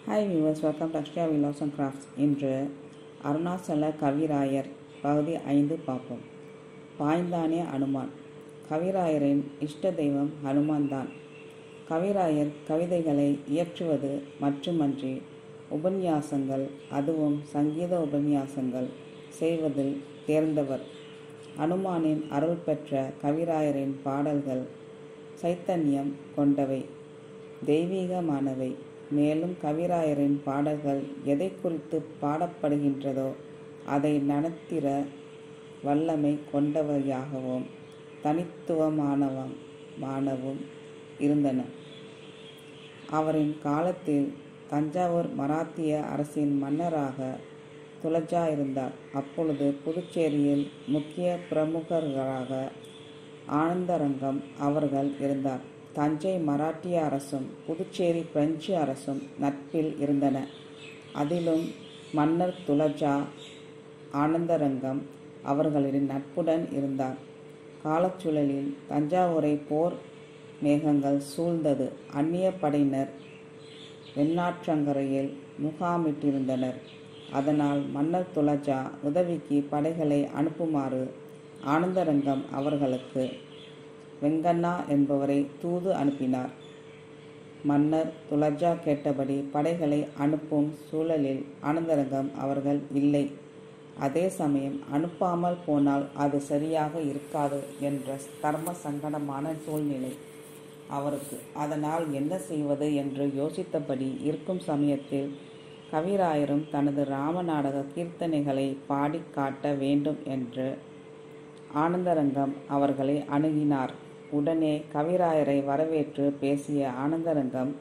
hi viewers welcome to Akshaya Vilas and crafts இன்று அருணாச்சல கவிராயர் பகுதி ஐந்து பார்ப்போம் பாய்ந்தானே அனுமான் கவிராயரின் இஷ்ட தெய்வம் ஹனுமான் தான் கவிராயர் கவிதைகளை இயற்றுவது மட்டுமன்றி உபன்யாசங்கள் அதுவும் சங்கீத உபன்யாசங்கள் செய்வதில் தேர்ந்தவர் அனுமானின் அருள் பெற்ற கவிராயரின் பாடல்கள் சைத்தன்யம் கொண்டவை தெய்வீகமானவை மேலும் கவிராயரின் பாடல்கள் எதை குறித்து பாடப்படுகின்றதோ அதை நடத்திட வல்லமை கொண்டவையாகவும் தனித்துவமானவம் மானவும் இருந்தன அவரின் காலத்தில் தஞ்சாவூர் மராத்திய அரசின் மன்னராக துலஜா இருந்தார் அப்பொழுது புதுச்சேரியில் முக்கிய பிரமுகர்களாக ஆனந்தரங்கம் அவர்கள் இருந்தார் தஞ்சை மராட்டிய அரசும் புதுச்சேரி பிரெஞ்சு அரசும் நட்பில் இருந்தன அதிலும் மன்னர் துலஜா ஆனந்தரங்கம் அவர்களின் நட்புடன் இருந்தார் காலச்சூழலில் தஞ்சாவூரை போர் மேகங்கள் சூழ்ந்தது அந்நிய படையினர் வெண்ணாற்றங்கரையில் முகாமிட்டிருந்தனர் அதனால் மன்னர் துலஜா உதவிக்கு படைகளை அனுப்புமாறு ஆனந்தரங்கம் அவர்களுக்கு வெங்கண்ணா என்பவரை தூது அனுப்பினார் மன்னர் துலஜா கேட்டபடி படைகளை அனுப்பும் சூழலில் ஆனந்தரங்கம் அவர்கள் இல்லை அதே சமயம் அனுப்பாமல் போனால் அது சரியாக இருக்காது என்ற தர்ம சங்கடமான சூழ்நிலை அவருக்கு அதனால் என்ன செய்வது என்று யோசித்தபடி இருக்கும் சமயத்தில் கவிராயரும் தனது ராமநாடக கீர்த்தனைகளை பாடி காட்ட வேண்டும் என்று ஆனந்தரங்கம் அவர்களை அணுகினார் உடனே கவிராயரை வரவேற்று பேசிய ஆனந்தரங்கம்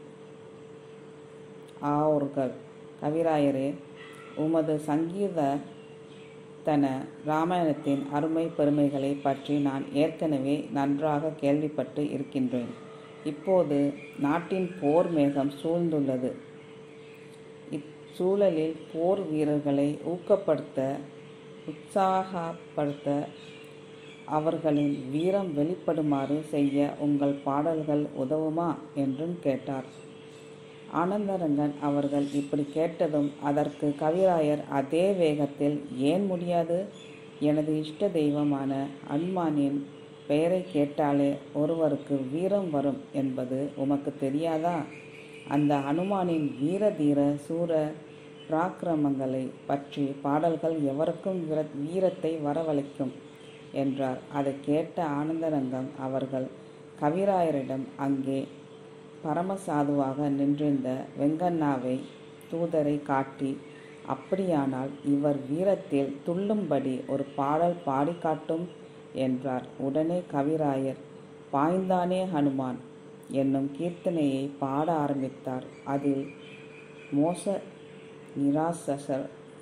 ஆவர்கள் கவிராயரே உமது சங்கீத தன ராமாயணத்தின் அருமை பெருமைகளை பற்றி நான் ஏற்கனவே நன்றாக கேள்விப்பட்டு இருக்கின்றேன் இப்போது நாட்டின் போர் மேகம் சூழ்ந்துள்ளது இச்சூழலில் போர் வீரர்களை ஊக்கப்படுத்த உற்சாகப்படுத்த அவர்களின் வீரம் வெளிப்படுமாறு செய்ய உங்கள் பாடல்கள் உதவுமா என்றும் கேட்டார் ஆனந்தரங்கன் அவர்கள் இப்படி கேட்டதும் அதற்கு கவிராயர் அதே வேகத்தில் ஏன் முடியாது எனது இஷ்ட தெய்வமான அனுமானின் பெயரை கேட்டாலே ஒருவருக்கு வீரம் வரும் என்பது உமக்கு தெரியாதா அந்த அனுமானின் வீர தீர சூர பிராக்கிரமங்களை பற்றி பாடல்கள் எவருக்கும் வீர வீரத்தை வரவழைக்கும் என்றார் அதை கேட்ட ஆனந்தரங்கம் அவர்கள் கவிராயரிடம் அங்கே பரமசாதுவாக நின்றிருந்த வெங்கண்ணாவை தூதரை காட்டி அப்படியானால் இவர் வீரத்தில் துள்ளும்படி ஒரு பாடல் பாடி காட்டும் என்றார் உடனே கவிராயர் பாய்ந்தானே ஹனுமான் என்னும் கீர்த்தனையை பாட ஆரம்பித்தார் அதில் மோச நிராசசர்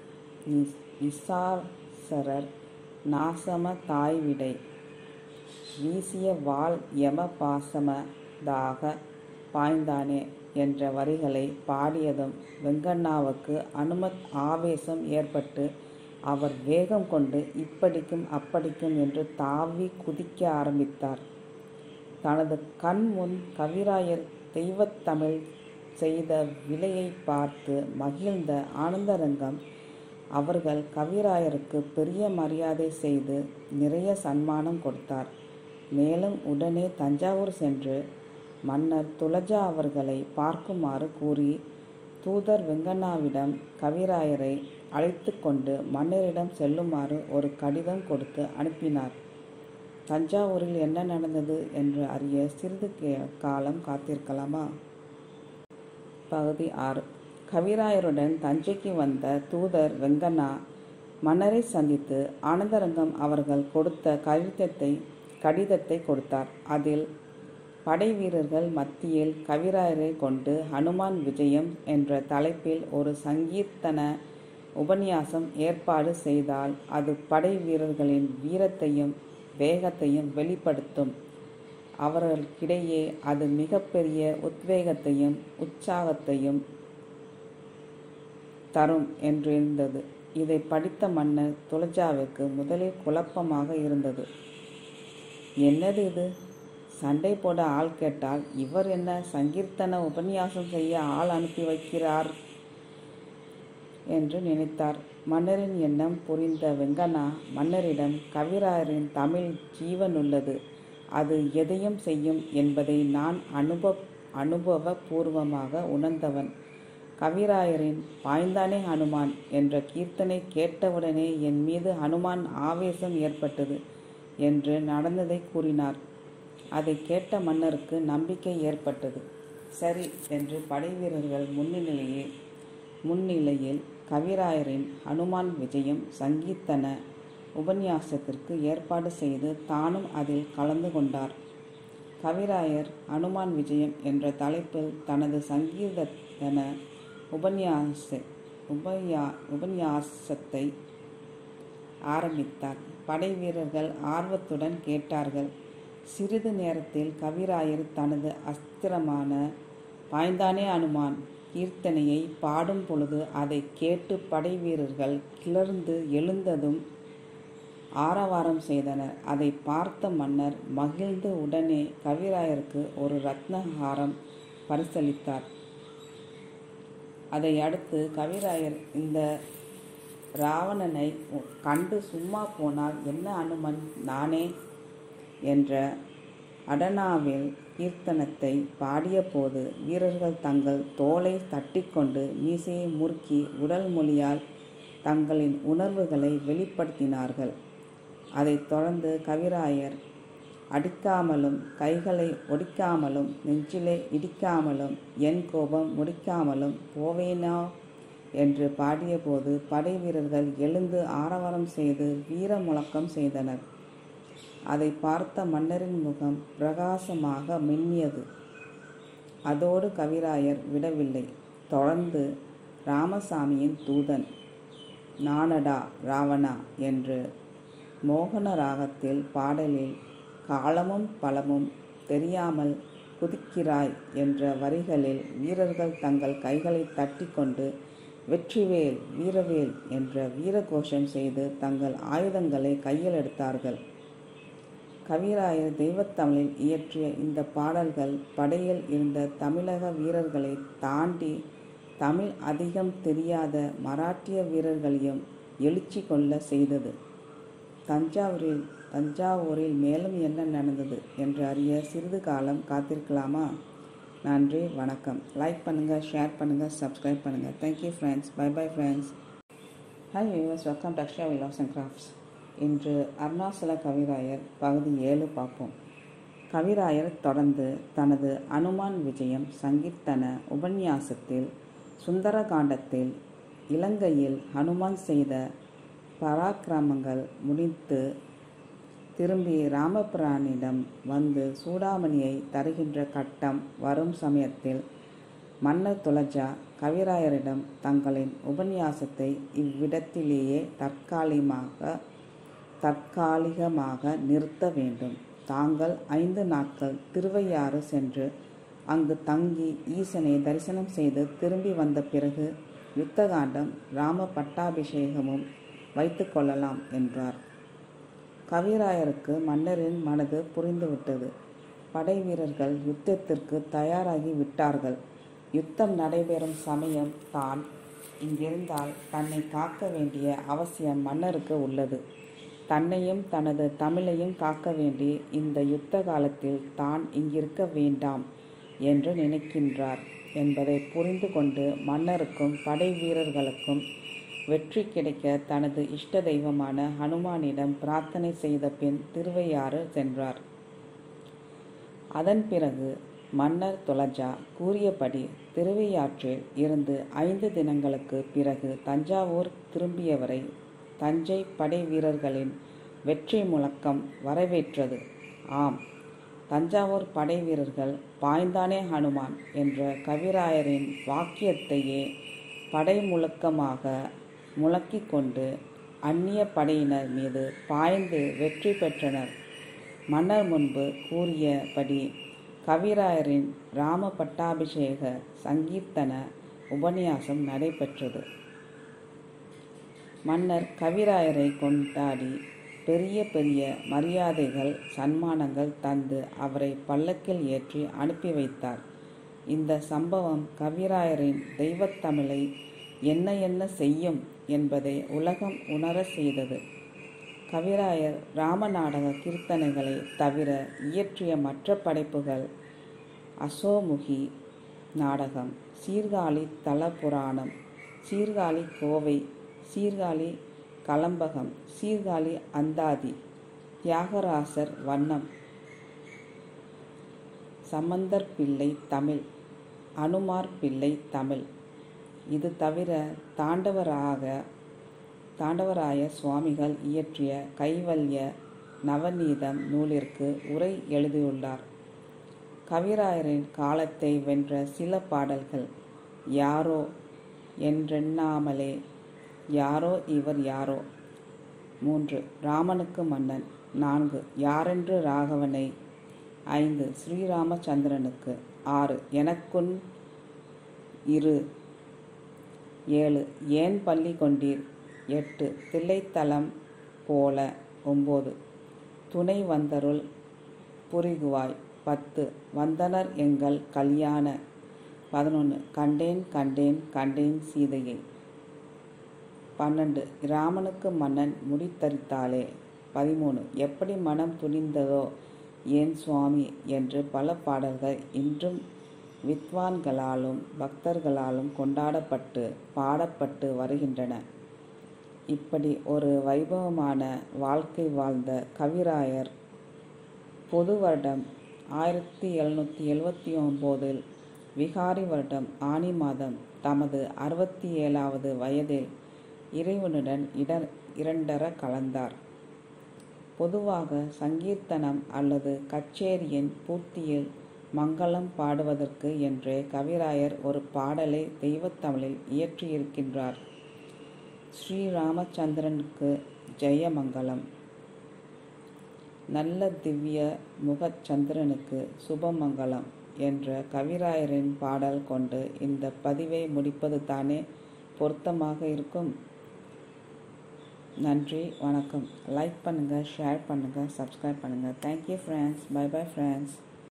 இசாசரர் நாசம தாய்விடை வீசிய வாள் யம பாசமதாக பாய்ந்தானே என்ற வரிகளை பாடியதும் வெங்கண்ணாவுக்கு அனுமத் ஆவேசம் ஏற்பட்டு அவர் வேகம் கொண்டு இப்படிக்கும் அப்படிக்கும் என்று தாவி குதிக்க ஆரம்பித்தார் தனது கண் முன் கவிராயர் தெய்வத்தமிழ் செய்த விலையை பார்த்து மகிழ்ந்த ஆனந்தரங்கம் அவர்கள் கவிராயருக்கு பெரிய மரியாதை செய்து நிறைய சன்மானம் கொடுத்தார் மேலும் உடனே தஞ்சாவூர் சென்று மன்னர் துலஜா அவர்களை பார்க்குமாறு கூறி தூதர் வெங்கண்ணாவிடம் கவிராயரை அழைத்து கொண்டு மன்னரிடம் செல்லுமாறு ஒரு கடிதம் கொடுத்து அனுப்பினார் தஞ்சாவூரில் என்ன நடந்தது என்று அறிய சிறிது காலம் காத்திருக்கலாமா பகுதி ஆறு கவிராயருடன் தஞ்சைக்கு வந்த தூதர் வெங்கண்ணா மன்னரை சந்தித்து ஆனந்தரங்கம் அவர்கள் கொடுத்த கடிதத்தை கடிதத்தை கொடுத்தார் அதில் படை வீரர்கள் மத்தியில் கவிராயரை கொண்டு ஹனுமான் விஜயம் என்ற தலைப்பில் ஒரு சங்கீர்த்தன உபன்யாசம் ஏற்பாடு செய்தால் அது படை வீரர்களின் வீரத்தையும் வேகத்தையும் வெளிப்படுத்தும் அவர்களுக்கிடையே அது மிகப்பெரிய உத்வேகத்தையும் உற்சாகத்தையும் தரும் என்றிருந்தது இதை படித்த மன்னர் துலஜாவுக்கு முதலில் குழப்பமாக இருந்தது என்னது இது சண்டை போட ஆள் கேட்டால் இவர் என்ன சங்கீர்த்தன உபன்யாசம் செய்ய ஆள் அனுப்பி வைக்கிறார் என்று நினைத்தார் மன்னரின் எண்ணம் புரிந்த வெங்கண்ணா மன்னரிடம் கவிராயரின் தமிழ் ஜீவனுள்ளது அது எதையும் செய்யும் என்பதை நான் அனுபவ அனுபவபூர்வமாக உணர்ந்தவன் கவிராயரின் பாய்ந்தானே ஹனுமான் என்ற கீர்த்தனை கேட்டவுடனே என் மீது ஹனுமான் ஆவேசம் ஏற்பட்டது என்று நடந்ததை கூறினார் அதை கேட்ட மன்னருக்கு நம்பிக்கை ஏற்பட்டது சரி என்று படைவீரர்கள் முன்னிலையே முன்னிலையில் கவிராயரின் ஹனுமான் விஜயம் சங்கீத்தன உபன்யாசத்திற்கு ஏற்பாடு செய்து தானும் அதில் கலந்து கொண்டார் கவிராயர் அனுமான் விஜயம் என்ற தலைப்பில் தனது சங்கீதன உபன்யாச உபயா உபன்யாசத்தை ஆரம்பித்தார் படை வீரர்கள் ஆர்வத்துடன் கேட்டார்கள் சிறிது நேரத்தில் கவிராயர் தனது அஸ்திரமான பாய்ந்தானே அனுமான் கீர்த்தனையை பாடும் பொழுது அதை கேட்டு படை வீரர்கள் கிளர்ந்து எழுந்ததும் ஆரவாரம் செய்தனர் அதை பார்த்த மன்னர் மகிழ்ந்து உடனே கவிராயருக்கு ஒரு ரத்னஹாரம் பரிசளித்தார் அதை அடுத்து கவிராயர் இந்த ராவணனை கண்டு சும்மா போனால் என்ன அனுமன் நானே என்ற அடனாவில் கீர்த்தனத்தை பாடியபோது வீரர்கள் தங்கள் தோலை தட்டிக்கொண்டு மீசையை முறுக்கி உடல் மொழியால் தங்களின் உணர்வுகளை வெளிப்படுத்தினார்கள் அதைத் தொடர்ந்து கவிராயர் அடிக்காமலும் கைகளை ஒடிக்காமலும் நெஞ்சிலே இடிக்காமலும் என் கோபம் முடிக்காமலும் போவேனா என்று பாடியபோது படை வீரர்கள் எழுந்து ஆரவாரம் செய்து வீர முழக்கம் செய்தனர் அதை பார்த்த மன்னரின் முகம் பிரகாசமாக மின்னியது அதோடு கவிராயர் விடவில்லை தொடர்ந்து ராமசாமியின் தூதன் நானடா ராவணா என்று மோகன ராகத்தில் பாடலில் காலமும் பலமும் தெரியாமல் குதிக்கிறாய் என்ற வரிகளில் வீரர்கள் தங்கள் கைகளை தட்டிக்கொண்டு வெற்றிவேல் வீரவேல் என்ற வீரகோஷம் செய்து தங்கள் ஆயுதங்களை கையில் எடுத்தார்கள் கவிராயர் தெய்வத்தமிழில் இயற்றிய இந்த பாடல்கள் படையில் இருந்த தமிழக வீரர்களை தாண்டி தமிழ் அதிகம் தெரியாத மராட்டிய வீரர்களையும் எழுச்சி கொள்ள செய்தது தஞ்சாவூரில் தஞ்சாவூரில் மேலும் என்ன நடந்தது என்று அறிய சிறிது காலம் காத்திருக்கலாமா நன்றி வணக்கம் லைக் பண்ணுங்கள் ஷேர் பண்ணுங்கள் சப்ஸ்கிரைப் பண்ணுங்கள் thank you friends bye bye friends hi viewers welcome to Akshaya Vilas and crafts இன்று அருணாசல கவிராயர் பகுதி ஏழு பார்ப்போம் கவிராயர் தொடர்ந்து தனது அனுமான் விஜயம் சங்கீர்த்தன உபன்யாசத்தில் சுந்தரகாண்டத்தில் இலங்கையில் ஹனுமான் செய்த பராக்கிரமங்கள் முடித்து திரும்பி ராமபிரானிடம் வந்து சூடாமணியை தருகின்ற கட்டம் வரும் சமயத்தில் மன்னர் துளஜா கவிராயரிடம் தங்களின் உபன்யாசத்தை இவ்விடத்திலேயே தற்காலிகமாக தற்காலிகமாக நிறுத்த வேண்டும் தாங்கள் ஐந்து நாட்கள் திருவையாறு சென்று அங்கு தங்கி ஈசனை தரிசனம் செய்து திரும்பி வந்த பிறகு யுத்தகாண்டம் ராம பட்டாபிஷேகமும் வைத்து கொள்ளலாம் என்றார் கவிராயருக்கு மன்னரின் மனது புரிந்துவிட்டது படை வீரர்கள் யுத்தத்திற்கு தயாராகி விட்டார்கள் யுத்தம் நடைபெறும் சமயம் தான் இங்கிருந்தால் தன்னை காக்க வேண்டிய அவசியம் மன்னருக்கு உள்ளது தன்னையும் தனது தமிழையும் காக்க வேண்டி இந்த யுத்த காலத்தில் தான் இங்கிருக்க வேண்டாம் என்று நினைக்கின்றார் என்பதை புரிந்து கொண்டு மன்னருக்கும் படை வீரர்களுக்கும் வெற்றி கிடைக்க தனது இஷ்ட தெய்வமான ஹனுமானிடம் பிரார்த்தனை செய்த பின் திருவையாறு சென்றார் அதன் பிறகு மன்னர் துலஜா கூறியபடி திருவையாற்றில் இருந்து ஐந்து தினங்களுக்கு பிறகு தஞ்சாவூர் திரும்பியவரை தஞ்சை படை வீரர்களின் வெற்றி முழக்கம் வரவேற்றது ஆம் தஞ்சாவூர் படை வீரர்கள் பாய்ந்தானே ஹனுமான் என்ற கவிராயரின் வாக்கியத்தையே படை முழக்கமாக முழக்கிக் கொண்டு அந்நிய படையினர் மீது பாய்ந்து வெற்றி பெற்றனர் மன்னர் முன்பு கூறியபடி கவிராயரின் ராம பட்டாபிஷேக சங்கீர்த்தன உபன்யாசம் நடைபெற்றது மன்னர் கவிராயரை கொண்டாடி பெரிய பெரிய மரியாதைகள் சன்மானங்கள் தந்து அவரை பல்லக்கில் ஏற்றி அனுப்பி வைத்தார் இந்த சம்பவம் கவிராயரின் தெய்வத்தமிழை என்ன என்ன செய்யும் என்பதை உலகம் உணர செய்தது கவிராயர் ராமநாடக கீர்த்தனைகளை தவிர இயற்றிய மற்ற படைப்புகள் அசோமுகி நாடகம் சீர்காழி தல புராணம் சீர்காழி கோவை சீர்காழி கலம்பகம் சீர்காழி அந்தாதி தியாகராசர் வண்ணம் சம்பந்தர் பிள்ளை தமிழ் அனுமார் பிள்ளை தமிழ் இது தவிர தாண்டவராக தாண்டவராய சுவாமிகள் இயற்றிய கைவல்ய நவநீதம் நூலிற்கு உரை எழுதியுள்ளார் கவிராயரின் காலத்தை வென்ற சில பாடல்கள் யாரோ என்றெண்ணாமலே யாரோ இவர் யாரோ மூன்று ராமனுக்கு மன்னன் நான்கு யாரென்று ராகவனை ஐந்து ஸ்ரீராமச்சந்திரனுக்கு ஆறு எனக்குன் இரு ஏழு ஏன் பள்ளி கொண்டீர் எட்டு தில்லைத்தலம் போல ஒம்பது துணை வந்தருள் புரிகுவாய் பத்து வந்தனர் எங்கள் கல்யாண பதினொன்று கண்டேன் கண்டேன் கண்டேன் சீதையை பன்னெண்டு ராமனுக்கு மன்னன் முடித்தரித்தாளே பதிமூணு எப்படி மனம் துணிந்ததோ ஏன் சுவாமி என்று பல பாடல்கள் இன்றும் வித்வான்களாலும் பக்தர்களாலும் கொண்டாடப்பட்டு பாடப்பட்டு வருகின்றன இப்படி ஒரு வைபவமான வாழ்க்கை வாழ்ந்த கவிராயர் பொது வருடம் ஆயிரத்தி எழுநூற்றி எழுவத்தி ஒம்போதில் விகாரி வருடம் ஆனி மாதம் தமது அறுபத்தி ஏழாவது வயதில் இறைவனுடன் இட இரண்டர கலந்தார் பொதுவாக சங்கீர்த்தனம் அல்லது கச்சேரியின் பூர்த்தியில் மங்களம் பாடுவதற்கு என்றே கவிராயர் ஒரு பாடலை தெய்வத்தமிழில் இயற்றியிருக்கின்றார் ஸ்ரீராமச்சந்திரனுக்கு ஜெயமங்கலம் நல்ல திவ்ய முகச்சந்திரனுக்கு சுபமங்கலம் என்ற கவிராயரின் பாடல் கொண்டு இந்த பதிவை முடிப்பது தானே பொருத்தமாக இருக்கும் நன்றி வணக்கம் லைக் பண்ணுங்கள் ஷேர் பண்ணுங்கள் சப்ஸ்கிரைப் பண்ணுங்கள் thank you friends bye bye friends